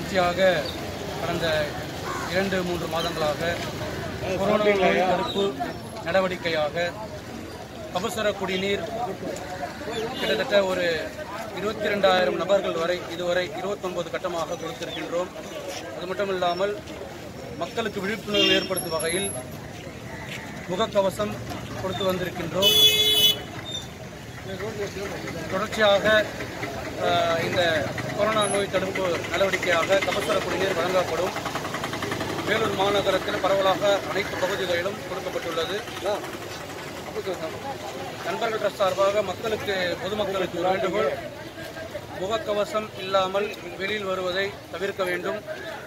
தொடர்ச்சியாக கடந்த இரண்டு மூன்று மாதங்களாக கொரோனா நோய் தடுப்பு நடவடிக்கையாக கபசுர குடிநீர் கிட்டத்தட்ட ஒரு இருபத்தி ரெண்டாயிரம் நபர்கள் வரை இதுவரை இருபத்தொன்பது கட்டமாக கொடுத்திருக்கின்றோம் அது மட்டும் இல்லாமல் மக்களுக்கு விழிப்புணர்வு ஏற்படுத்தும் வகையில் முகக்கவசம் கொடுத்து வந்திருக்கின்றோம் தொடர்ச்சியாக அஹ், இந்த கொரோனா நோய் தடுப்பு நடவடிக்கையாக கபசுர குடிநீர் வழங்கப்படும் வேலூர் மாநகரத்தில் பரவலாக அனைத்து பகுதிகளிலும் கொடுக்கப்பட்டுள்ளது நண்பர்கள் ட்ரஸ்ட் சார்பாக மக்களுக்கு பொதுமக்களுக்கு ஒரு வேண்டுகோள் முகக்கவசம் இல்லாமல் வெளியில் வருவதை தவிர்க்க வேண்டும்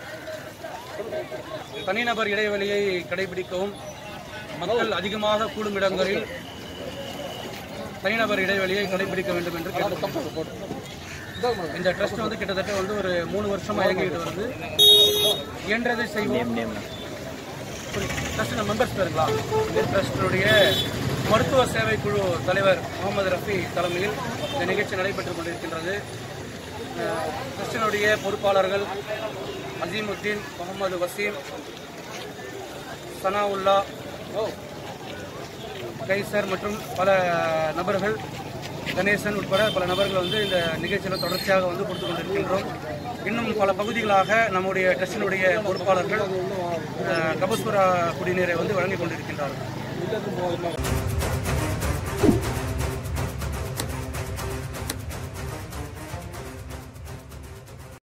தனிநபர் இடைவெளியை கடைபிடிக்கவும் மக்கள் அதிகமாக கூடும் இடங்களில் தனிநபர் இடைவெளியை கடைபிடிக்க வேண்டும் என்று கேட்டுக்கொள்கிறோம் இந்த ட்ரஸ்ட் வந்து கிட்டத்தட்ட வந்து ஒரு மூணு வருஷமா இயங்கிட்டு வருது இயன்றதை செய்வோம் ட்ரஸ்ட் மெம்பர்ஸ் பேருங்களா இந்த ட்ரஸ்டினுடைய மருத்துவ சேவை குழு தலைவர் முகமது ரஃபி தலைமையில் இந்த நிகழ்ச்சி நடைபெற்றுக் கொண்டிருக்கின்றது அஹ், ட்ரஸ்டினுடைய பொறுப்பாளர்கள் அசீமுத்தீன் முகமது வசீம் சனாவுல்லா கைசர் மற்றும் பல நபர்கள் கணேசன் உட்பட பல நபர்கள் வந்து இந்த நிகழ்ச்சியில் தொடர்ச்சியாக வந்து கொடுத்து கொண்டிருக்கின்றோம் இன்னும் பல பகுதிகளாக நம்முடைய ட்ரஸ்டினுடைய பொறுப்பாளர்கள் அஹ், கபசுரா குடிநீரை வந்து வழங்கிக் கொண்டிருக்கின்றார்கள்